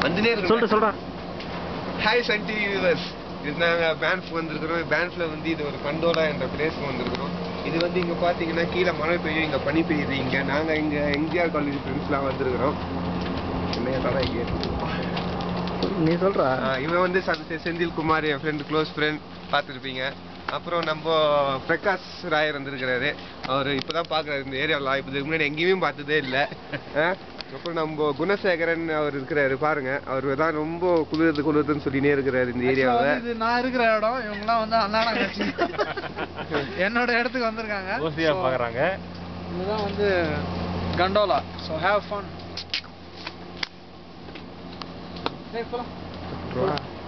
வந்துனே சொல்லிட்டு இருக்கு சொல்றா ஹாய் சன் டிவி வியூவர்ஸ் இது நாங்கள் பேன்ஃப் வந்திருக்கிறோம் பேன்ஃபில் வந்து இது ஒரு கண்டோலா என்ற பிளேஸ்க்கு வந்திருக்கிறோம் இது வந்து இங்கே பார்த்தீங்கன்னா கீழே மழை பெய்யும் இங்கே பனி பெய்யுது இங்கே நாங்கள் இங்கே எம்ஜிஆர் காலேஜ் ஃப்ரெண்ட்ஸ்லாம் வந்திருக்கிறோம் என்ன தலை இங்கே நீ சொல்றா ஆஹ் இவன் வந்து சந்த செந்தில் குமார் என் ஃப்ரெண்ட் க்ளோஸ் ஃப்ரெண்ட் பார்த்துருப்பீங்க அப்புறம் நம்ம பிரகாஷ் ராயர் வந்திருக்கிறாரு அவர் இப்போதான் பார்க்குறாரு இந்த ஏரியாவில் இப்போ இதுக்கு முன்னாடி எங்கேயுமே பார்த்ததே இல்லை அப்புறம் நம்ம குணசேகரன் அவர் இருக்கிறாரு பாருங்க அவர் தான் ரொம்ப குளிர்றது குளிர்துன்னு சொல்லினே இருக்கிறாரு இந்த Actually வந்து ஏரியாவில் இது நான் இருக்கிற இடம் இவங்கலாம் வந்து அண்ணாடா கட்சி என்னோட இடத்துக்கு வந்திருக்காங்க ஓசியா So, பாக்குறாங்க இதுதான் வந்து கண்டோலா ஸோ ஹேவ் ஃபன் போலாம் Bro.